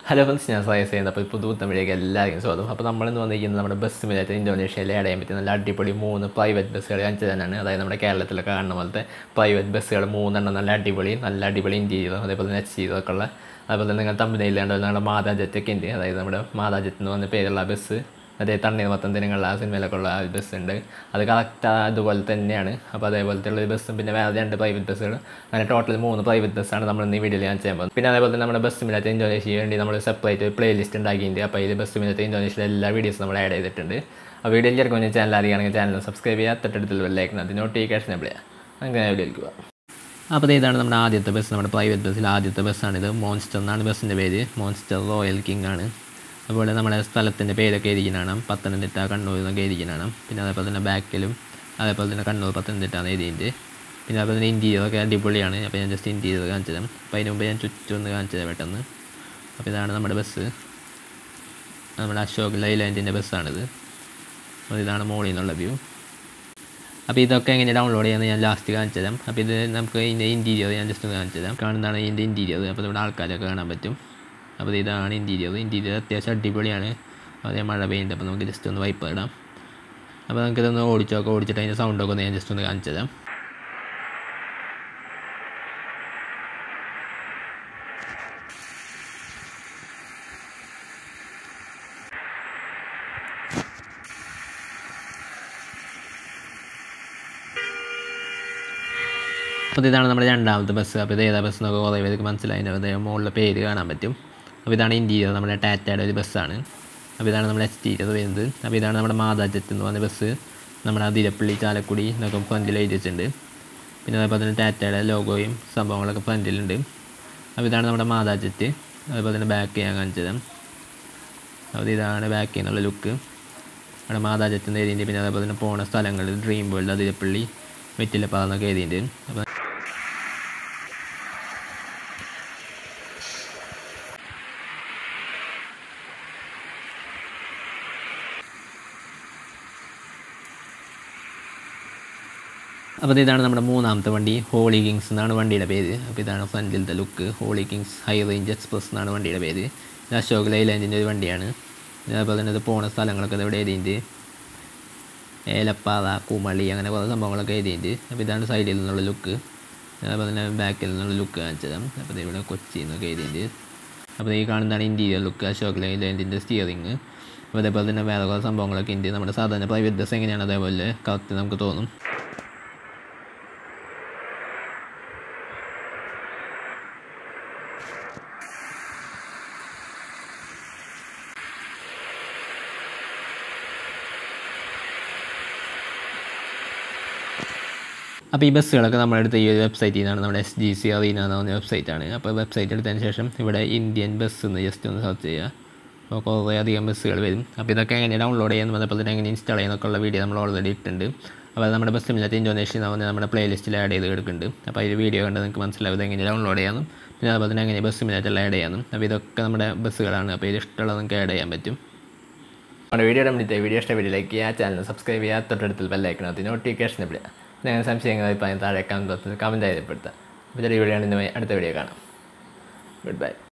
hello friends ഞാൻ സയസ് ചെയ്യുന്നത് അപ്പോൾ പുതു തമിഴേക്ക് എല്ലാവർക്കും സ്വാഗതം അപ്പോൾ നമ്മളിന്ന് വന്നിരിക്കുന്നത് നമ്മുടെ ബസ് സിമിലേറ്റർ ഇന്തോനേഷ്യയിൽ ആഡ് ചെയ്യാൻ പറ്റിയ നല്ല അടിപൊളി മൂന്ന് പ്രൈവറ്റ് ബസ്സുകൾ കാണിച്ചു തന്നെയാണ് അതായത് നമ്മുടെ കേരളത്തിലൊക്കെ കാണുന്ന പോലത്തെ പ്രൈവറ്റ് ബസ്സുകൾ മൂന്നെണ്ണം നല്ല അടിപൊളി നല്ല അടിപൊളി ഇൻറ്റീരിയറും അതേപോലെ തന്നെ എച്ച് ചെയ്തൊക്കെ ഉള്ള അതുപോലെ തന്നെ നിങ്ങൾ തമ്മിൽ നമ്മുടെ മാതാ ജെറ്റൊക്കെ ഉണ്ട് അതായത് നമ്മുടെ മാതാ ജെറ്റ് എന്ന് പറഞ്ഞ പേരുള്ള ബസ് അതേ തണ്ണീർ മൊത്തം ദിനങ്ങളിലെ ആ സിനിമയിലൊക്കെ ഉള്ള ആ ഒരു ബസ് ഉണ്ട് അത് കറക്റ്റ് അതുപോലെ തന്നെയാണ് അപ്പോൾ അതേപോലത്തെ ഉള്ള ഒരു ബസ്സും പിന്നെ വേറെ രണ്ട് പ്രൈവറ്റ് ബസ്സുകൾ അങ്ങനെ ടോട്ടൽ മൂന്ന് പ്രൈവറ്റ് ബസ്സാണ് നമ്മൾ ഇന്ന് ഈ വീഡിയോയിൽ ഞാൻ ചെയ്യാൻ പോകുന്നത് പിന്നെ അതേപോലെ തന്നെ നമ്മുടെ ബസ് സിമിനത്തെ ഇന്തോനേഷ്യയ്ക്ക് വേണ്ടി നമ്മൾ സെപ്പറേറ്റ് പ്ലേ ലിസ്റ്റ് ഉണ്ടാക്കിയിട്ടുണ്ട് അപ്പോൾ ഇത് ബസ് സിമിനത്തെ ഇന്തോനേഷ്യയിലെ എല്ലാ വീഡിയോസും നമ്മൾ ആഡ് ചെയ്തിട്ടുണ്ട് ആ വീഡിയോയിൽ ചേർക്കുന്ന ചാനൽ അറിയുകയാണെങ്കിൽ ചാനൽ സബ്സ്ക്രൈബ് ചെയ്യുക തൊട്ടടുത്തുള്ള ബെല്ലൈക്കൻ അത് നോട്ടിഫിക്കേഷൻ എബിൾ ചെയ്യുക അങ്ങനെ വീഡിയോയിലേക്ക് പോകാം അപ്പോൾ ഇതാണ് നമ്മുടെ ആദ്യത്തെ ബസ് നമ്മുടെ പ്രൈവറ്റ് ബസ്സിൽ ആദ്യത്തെ ബസ്സാണിത് മോൺസ്റ്റർ എന്നാണ് ബസ്സിൻ്റെ പേര് മോൺസ്റ്റർ റോയൽ കിങ് ആണ് അതുപോലെ നമ്മുടെ സ്ഥലത്തിൻ്റെ പേരൊക്കെ എഴുതിക്കുന്നതാണ് പത്തനംതിട്ട കണ്ണൂർ എന്നൊക്കെ എഴുതിക്കുന്നതാണ് പിന്നെ അതേപോലെ തന്നെ ബാക്കിലും അതേപോലെ തന്നെ കണ്ണൂർ പത്തനംതിട്ട എന്ന് എഴുതിയിട്ടുണ്ട് പിന്നെ അതേപോലെ തന്നെ ഇൻറ്റീരിയറൊക്കെ അടിപൊളിയാണ് അപ്പോൾ ഞാൻ ജസ്റ്റ് ഇൻറ്റീരിയർ കാണിച്ചു തരാം അപ്പോൾ അതിന് മുമ്പ് ഞാൻ ചുറ്റും ഒന്ന് കാണിച്ചു തരാം പെട്ടെന്ന് അപ്പോൾ ഇതാണ് നമ്മുടെ ബസ് നമ്മുടെ അശോക് ലൈലാൻഡിൻ്റെ ബസ്സാണിത് അപ്പോൾ ഇതാണ് മോളിൽ നിന്നുള്ള വ്യൂ അപ്പോൾ ഇതൊക്കെ എങ്ങനെ ഡൗൺലോഡ് ചെയ്യാമെന്ന് ഞാൻ ലാസ്റ്റ് കാണിച്ചു തരാം അപ്പോൾ ഇത് നമുക്ക് ഇതിൻ്റെ ഇൻറ്റീരിയർ ഞാൻ ജസ്റ്റ് ഒന്ന് കാണിച്ചു തരാം കാണുന്നതാണ് ഇതിൻ്റെ ഇൻറ്റീരിയർ അപ്പോൾ ഇവിടെ ആൾക്കാരൊക്കെ കാണാൻ പറ്റും അപ്പോൾ ഇതാണ് ഇൻറ്റീരിയർ ഇൻറ്റീരിയർ അത്യാവശ്യം അടിപൊളിയാണ് അതേ മഴ പെയ്യുന്നുണ്ട് അപ്പോൾ നമുക്ക് ജസ്റ്റ് ഒന്ന് വൈപ്പ് ഇടാം അപ്പോൾ നമുക്കിതൊന്ന് ഓടിച്ചൊക്കെ ഓടിച്ചിട്ട് അതിൻ്റെ സൗണ്ടൊക്കെ ഒന്ന് ഞാൻ ജസ്റ്റ് ഒന്ന് കാണിച്ചു തരാം അപ്പോൾ ഇതാണ് നമ്മുടെ രണ്ടാമത്തെ ബസ് അപ്പോൾ ഇത് ഏതാ ബസ് എന്നൊക്കെ കുറേ പേർക്ക് മനസ്സിലായി അതേ മുകളിലെ പേര് കാണാൻ പറ്റും അപ്പോൾ ഇതാണ് ഇൻറ്റീരിയർ നമ്മുടെ ടാറ്റയുടെ ഒരു ബസ്സാണ് അപ്പോൾ ഇതാണ് നമ്മുടെ എക്സ്റ്റീരിയർ വരുന്നത് അപ്പോൾ ഇതാണ് നമ്മുടെ മാതാ ജെറ്റ് എന്ന് പറഞ്ഞ ബസ് നമ്മുടെ അതിരപ്പള്ളി ചാലക്കുടി എന്നൊക്കെ ഫ്രണ്ടിൽ എഴുതി വെച്ചിട്ടുണ്ട് പിന്നെ അതേപോലെ തന്നെ ടാറ്റയുടെ ലോഗോയും സംഭവങ്ങളൊക്കെ ഫ്രണ്ടിലുണ്ട് അപ്പോൾ ഇതാണ് നമ്മുടെ മാതാ ജെറ്റ് അതുപോലെ തന്നെ ബാക്ക് ഞാൻ കാണിച്ചത് അപ്പോൾ ഇതാണ് ബാക്കിൽ നിന്നുള്ള ലുക്ക് അവിടെ മാതാ ജെറ്റിൻ്റെ എഴുതിയിട്ടുണ്ട് പിന്നെ അതേപോലെ തന്നെ പോണ സ്ഥലങ്ങൾ ഡ്രീം വേൾഡ് അതിരപ്പള്ളി വെറ്റിലപ്പാറ എന്നൊക്കെ എഴുതിയിട്ടുണ്ട് അപ്പോൾ അപ്പോൾ ഇതാണ് നമ്മുടെ മൂന്നാമത്തെ വണ്ടി ഹോളി കിങ്സ് എന്നാണ് വണ്ടിയുടെ പേര് അപ്പോൾ ഇതാണ് ഫ്രണ്ടിലത്തെ look holy kings high range express എന്നാണ് വണ്ടിയുടെ പേര് ഇത് അശോക് ലൈലാൻഡിൻ്റെ ഒരു വണ്ടിയാണ് അതേപോലെ തന്നെ ഇത് പോണ സ്ഥലങ്ങളൊക്കെ ഇവിടെ എഴുതിയിട്ടുണ്ട് ഏലപ്പാറ കുമളി അങ്ങനെ കുറേ സംഭവങ്ങളൊക്കെ എഴുതിയിട്ടുണ്ട് അപ്പോൾ ഇതാണ് സൈഡിൽ നിന്നുള്ള ലുക്ക് അതേപോലെ തന്നെ ബാക്കിൽ നിന്നുള്ള ലുക്ക് കാണിച്ചത് അപ്പോൾ ഇവിടെ കൊച്ചി എന്നൊക്കെ എഴുതിയിട്ടുണ്ട് അപ്പോൾ ഈ കാണുന്നതാണ് ഇൻറ്റീരിയർ ലുക്ക് അശോക് ലൈലാൻഡിൻ്റെ സ്റ്റിയറിങ് അപ്പോൾ അതേപോലെ തന്നെ വേറെ കുറേ സംഭവങ്ങളൊക്കെ ഉണ്ട് നമ്മുടെ സാധാരണ പ്രൈവറ്റ് ബസ് എങ്ങനെയാണ് അതേപോലെ കറക്റ്റ് നമുക്ക് തോന്നും അപ്പോൾ ഈ ബസ്സുകളൊക്കെ നമ്മളെടുത്ത ഈ ഒരു വെബ്സൈറ്റിൽ നിന്നാണ് നമ്മുടെ എസ് ജി സി അറീന എന്ന് പറഞ്ഞ വെബ്സൈറ്റാണ് അപ്പോൾ വെബ്സൈറ്റ് എടുത്തതിന് ശേഷം ഇവിടെ ഇന്ത്യൻ ബസ് എന്ന് ജസ്റ്റ് ഒന്ന് സെർച്ച് ചെയ്യുക അപ്പോൾ കുറേ അധികം ബസ്സുകൾ വരും അപ്പോൾ ഇതൊക്കെ എങ്ങനെ ഡൗൺലോഡ് ചെയ്യാൻ അതേപോലെ തന്നെ എങ്ങനെ ഇൻസ്റ്റാൾ ചെയ്യുന്നൊക്കെ ഉള്ള വീഡിയോ നമ്മൾ ഓൾറെഡി ഇട്ടിട്ടുണ്ട് അപ്പോൾ നമ്മുടെ ബസ് സിമിലറ്റ് ഇന്തോനേഷ്യ എന്ന് പറഞ്ഞാൽ നമ്മുടെ പ്ലേലിസ്റ്റിൽ ആഡ് ചെയ്ത് എടുക്കുന്നുണ്ട് അപ്പോൾ ഈ വീഡിയോ കണ്ട് നിങ്ങൾക്ക് മനസ്സിലാവും എങ്ങനെ ഡൗൺലോഡ് ചെയ്യാനും പിന്നെ അതുപോലെ തന്നെ എങ്ങനെ ബസ് സിമിലേറ്ററിൽ ആഡ് ചെയ്യാനും അപ്പോൾ ഇതൊക്കെ നമ്മുടെ ബസ്സുകളാണ് അപ്പോൾ ഇത് ഇഷ്ടമുള്ളത് നിങ്ങൾക്ക് ആഡ് ചെയ്യാൻ പറ്റും നമ്മുടെ വീഡിയോ കണ്ടിട്ട് വീഡിയോ ഇഷ്ടപ്പെട്ട് ലൈക്ക് ചെയ്യുക ചാനൽ സബ്സ്ക്രൈബ് ചെയ്യുക തൊട്ടടുത്തിൽ ബെല്ലൈക്കണം നോട്ടിഫിക്കേഷൻ ഇടുക നിങ്ങൾ സംശയങ്ങൾ ഇപ്പം താഴെ കമൻറ്റ് കമൻറ്റ് രേഖപ്പെടുത്തുക അപ്പോൾ ചെറിയ വീഡിയോ അടുത്ത വീഡിയോ കാണാം ഗുഡ് ബൈ